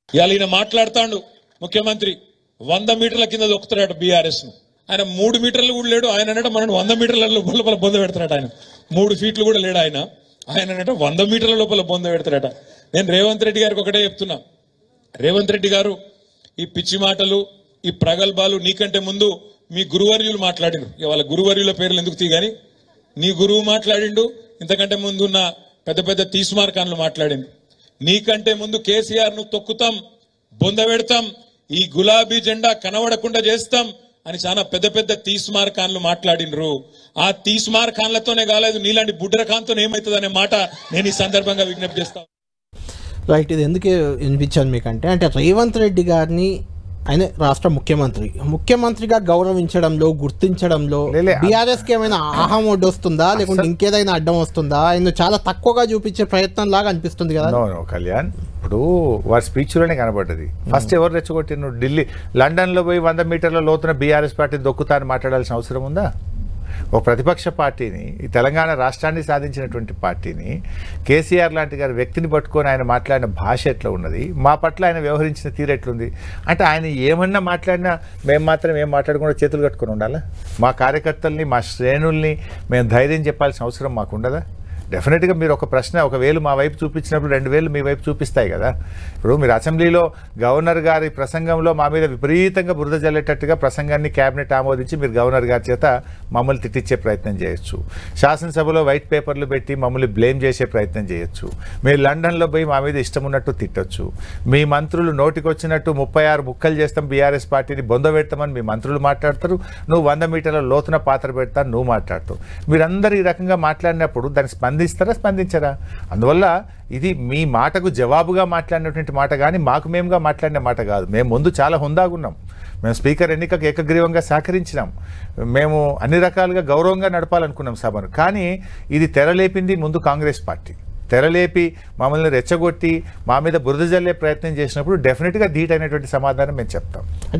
ఇవాళ ఈయన మాట్లాడుతాడు ముఖ్యమంత్రి వంద మీటర్ల కింద దొక్కుతాడట బీఆర్ఎస్ ను ఆయన మూడు మీటర్లు కూడా లేడు ఆయన అనట మనం వంద మీటర్ల లోపల బొంద పెడతాడట ఆయన మూడు ఫీట్లు కూడా లేడు ఆయన ఆయన అనట వంద మీటర్ల లోపల బొంద పెడతాడట నేను రేవంత్ రెడ్డి గారికి ఒకటే చెప్తున్నా రేవంత్ రెడ్డి గారు ఈ పిచ్చి మాటలు ఈ ప్రగల్భాలు నీకంటే ముందు మీ గురువర్యులు మాట్లాడిండు ఇక వాళ్ళ గురువర్యుల పేర్లు ఎందుకు తీగాని నీ గురువు మాట్లాడిండు ఇంతకంటే ముందు ఉన్న పెద్ద పెద్ద తీస్మార్కాన్లు మాట్లాడిండు నీకంటే ముందు కేసీఆర్ ను తొక్కుతాం బొంద పెడతాం ఈ గులాబీ జెండా కనబడకుండా చేస్తాం అని చాలా పెద్ద పెద్ద తీస్మార్కాన్లు మాట్లాడినరు ఆ తీస్మార్కాన్లతోనే కాలేదు నీలాంటి బుడ్రకాంతో ఏమవుతుంది అనే మాట నేను ఈ సందర్భంగా విజ్ఞప్తి చేస్తాను రైట్ ఇది ఎందుకు వినిపించాను మీకంటే అంటే రేవంత్ రెడ్డి గారిని ఆయన రాష్ట్ర ముఖ్యమంత్రి ముఖ్యమంత్రిగా గౌరవించడంలో గుర్తించడంలో లేలే, బీఆర్ఎస్ కి ఏమైనా ఆహం ఒడ్డు వస్తుందా లేకుంటే ఇంకేదైనా అడ్డం వస్తుందా ఆయన చాలా తక్కువగా చూపించే ప్రయత్నం లాగా అనిపిస్తుంది కదా నో నో కళ్యాణ్ ఇప్పుడు వారి స్పీచ్లోనే కనబడ్డది ఫస్ట్ ఎవరు రెచ్చగొట్టిన ఢిల్లీ లండన్లో పోయి వంద మీటర్ల లోతున బీఆర్ఎస్ పార్టీ దొక్కుతా అని మాట్లాడాల్సిన అవసరం ఉందా ఒక ప్రతిపక్ష పార్టీని ఈ తెలంగాణ రాష్ట్రాన్ని సాధించినటువంటి పార్టీని కేసీఆర్ లాంటి గారి వ్యక్తిని పట్టుకొని ఆయన మాట్లాడిన భాష ఎట్లా ఉన్నది మా పట్ల ఆయన వ్యవహరించిన తీరు ఎట్లుంది అంటే ఆయన ఏమన్నా మాట్లాడినా మేము మాత్రం ఏం మాట్లాడకుండా చేతులు కట్టుకొని ఉండాలా మా కార్యకర్తల్ని మా శ్రేణుల్ని మేము ధైర్యం చెప్పాల్సిన అవసరం మాకు ఉండదా డెఫినెట్గా మీరు ఒక ప్రశ్న ఒక వేలు మా వైపు చూపించినప్పుడు రెండు వేలు మీ వైపు చూపిస్తాయి కదా ఇప్పుడు మీరు అసెంబ్లీలో గవర్నర్ గారి ప్రసంగంలో మా మీద విపరీతంగా బురద జల్లేటట్టుగా ప్రసంగాన్ని క్యాబినెట్ ఆమోదించి మీరు గవర్నర్ గారి చేత మమ్మల్ని తిట్టించే ప్రయత్నం చేయొచ్చు శాసనసభలో వైట్ పేపర్లు పెట్టి మమ్మల్ని బ్లేమ్ చేసే ప్రయత్నం చేయొచ్చు మీరు లండన్లో పోయి మా మీద ఇష్టం ఉన్నట్టు తిట్టొచ్చు మీ మంత్రులు నోటికొచ్చినట్టు ముప్పై ఆరు ముక్కలు చేస్తాం బీఆర్ఎస్ పార్టీని బొంద పెడతామని మీ మంత్రులు మాట్లాడతారు నువ్వు వంద మీటర్ల లోతున పాత్ర పెడతా నువ్వు మాట్లాడతావు మీరందరూ ఈ రకంగా మాట్లాడినప్పుడు దాన్ని స్పందిస్తారా స్పందించరా అందువల్ల ఇది మీ మాటకు జవాబుగా మాట్లాడినటువంటి మాట కానీ మాకు మేముగా మాట్లాడిన మాట కాదు మేము ముందు చాలా హుందాగున్నాం మేము స్పీకర్ ఎన్నికకు ఏకగ్రీవంగా సహకరించినాం మేము అన్ని రకాలుగా గౌరవంగా నడపాలనుకున్నాం సభను కానీ ఇది తెరలేపింది ముందు కాంగ్రెస్ పార్టీ తెరలేపి మమ్మల్ని రెచ్చగొట్టి మా మీద బురద జల్లే ప్రయత్నం చేసినప్పుడు డెఫినెట్గా ధీటైనటువంటి సమాధానం మేము చెప్తాం